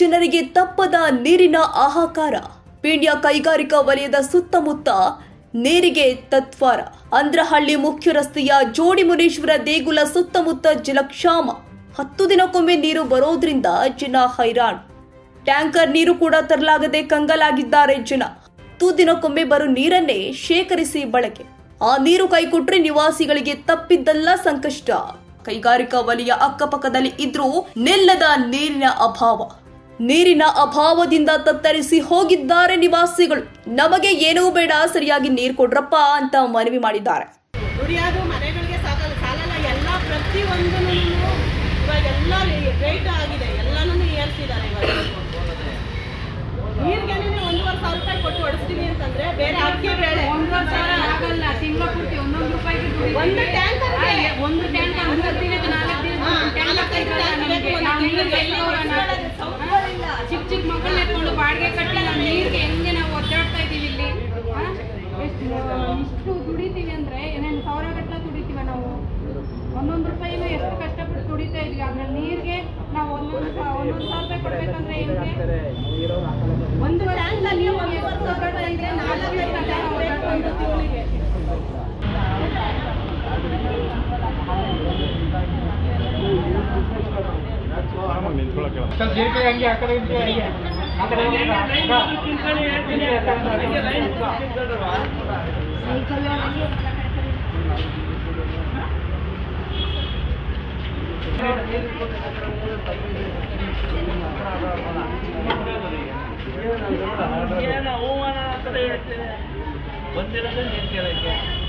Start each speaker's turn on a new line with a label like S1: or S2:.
S1: ಜನರಿಗೆ ತಪ್ಪದ ನೀರಿನ ಹಾಹಾಕಾರ ಪೀಣ್ಯ ಕೈಗಾರಿಕಾ ವಲಯದ ಸುತ್ತಮುತ್ತ ನೀರಿಗೆ ತತ್ವಾರ ಅಂದ್ರಹಳ್ಳಿ ಮುಖ್ಯ ರಸ್ತೆಯ ಜೋಡಿಮುನೇಶ್ವರ ದೇಗುಲ ಸುತ್ತಮುತ್ತ ಜಲಕ್ಷಾಮ ಹತ್ತು ದಿನಕ್ಕೊಮ್ಮೆ ನೀರು ಬರೋದ್ರಿಂದ ಜನ ಹೈರಾಣ್ ಟ್ಯಾಂಕರ್ ನೀರು ಕೂಡ ತರಲಾಗದೆ ಕಂಗಾಲಾಗಿದ್ದಾರೆ ಜನ ಹತ್ತು ದಿನಕ್ಕೊಮ್ಮೆ ಬರೋ ನೀರನ್ನೇ ಶೇಖರಿಸಿ ಬಳಕೆ ಆ ನೀರು ಕೈಕೊಟ್ರೆ ನಿವಾಸಿಗಳಿಗೆ ತಪ್ಪಿದ್ದಲ್ಲ ಸಂಕಷ್ಟ ಕೈಗಾರಿಕಾ ವಲಯ ಅಕ್ಕಪಕ್ಕದಲ್ಲಿ ಇದ್ರೂ ನಿಲ್ಲದ ನೀರಿನ ಅಭಾವ ನೀರಿನ ಅಭಾವದಿಂದ ತತ್ತರಿಸಿ ಹೋಗಿದ್ದಾರೆ ನಿವಾಸಿಗಳು ನಮಗೆ ಏನೂ ಬೇಡ ಸರಿಯಾಗಿ ನೀರು ಕೊಡ್ರಪ್ಪ ಅಂತ ಮನವಿ ಮಾಡಿದ್ದಾರೆ
S2: ದುಡಿಯೋದು ಮನೆಗಳಿಗೆ ಸಾಕಲ್ಲ ಸಾಲಲ್ಲ ಎಲ್ಲ ಪ್ರತಿಯೊಂದೂ ಇವಾಗ ಎಲ್ಲ ರೇಟ್ ಆಗಿದೆ ಎಲ್ಲನೂ ಏರ್ಸಿದ್ದಾರೆ ಇವಾಗ ನೀರ್ಗೆನೇ ಒಂದೂವರೆ ಸಾವಿರ ರೂಪಾಯಿ ಕೊಟ್ಟು ಹೊಡಿಸ್ತೀವಿ ಅಂತಂದ್ರೆ ಬೇರೆ ಅಕ್ಕಿ ಬೇಳೆ
S3: ಒಂದೂವರೆ ಸಾವಿರ ಆಗಲ್ಲ ತಿಂಗಳ ಪೂರ್ತಿ ಒಂದೊಂದು ರೂಪಾಯಿಗೆ ದುಡಿತೀವಿ.
S2: ಒಂದು ಟ್ಯಾಂಕರ್ಗೆ?
S3: ಆ, ಒಂದು ಟ್ಯಾಂಕರ್ ಮೂರು ದಿನಕ್ಕೆ ನಾಲ್ಕು ದಿನಕ್ಕೆ
S2: ಹಾ,
S3: ಒಂದು ಟ್ಯಾಂಕರ್
S2: ನಾಲ್ಕೈದು
S3: ಸಿಗಲ್ಲ
S2: ಟ್ಯಾಂಕರ್
S3: ನಮ್ಗೆ.
S2: ಬೇಕು, ಒಂದು
S3: ನಾವು
S2: ತಿಂಗ್ಳಿಗೆ
S3: ನೀರಿಗೆ ಎಲ್ಲಿ ಹೋಗೋಣ?
S2: ಉಳಿಸ್ಕೊಳ್ಳೋದು ಸೌಕರ್ಯ ಇಲ್ಲ.
S3: ಚಿಕ್ಕ ಚಿಕ್ಕ ಮಕ್ಕಳನ್ನ ಎತ್ಕೊಂಡು ಬಾಡಿಗೆ ಕಟ್ಟಿ ನಾವು ನೀರಿಗೆ ಹೆಂಗೆ ನಾವು ಒದ್ದಾಡ್ತಾ ಇದೀವಿ ಇಲ್ಲಿ ಆ? ಎಷ್ಟು ಇಷ್ಟು ದುಡಿತೀವಿ ಅಂದ್ರೆ ಏನೇನು ಸಾವಿರ ಗಟ್ಟಲೆ ದುಡಿತೀವ ನಾವು ಒಂದೊಂದು ರೂಪಾಯಿನೂ ಎಷ್ಟು ಕಷ್ಟಪಟ್ಟು ದುಡಿತಾ ಇದ್ವಿ ಅದ್ರಲ್ಲಿ ನೀರಿಗೆ ನಾವು ಒಂದೊಂದು ಸಾ- ಒಂದೊಂದು ಸಾವಿರ ರೂಪಾಯಿ ಕೊಡ್ಬೇಕಂದ್ರೆ ಹೆಂಗೆ
S2: ಒಂದು ಟ್ಯಾಂಕಲ್ಲಿ ಒಂದೂವರೆ ಸಾವಿರ ರೂಪಾಯಿ ಇದ್ರೆ ನಾಲ್ಕೈದು ಟ್ಯಾಂಕ್ ಬೇಕು ಒಂದು ತಿಂಗಳಿಗೆ
S4: ಏನು ಅವಮಾನ ಅಂತ ಹೇಳ್ತೇನೆ ಬಂದಿರೋದೇ ನೀರು ಕೇಳಕ್ಕೆ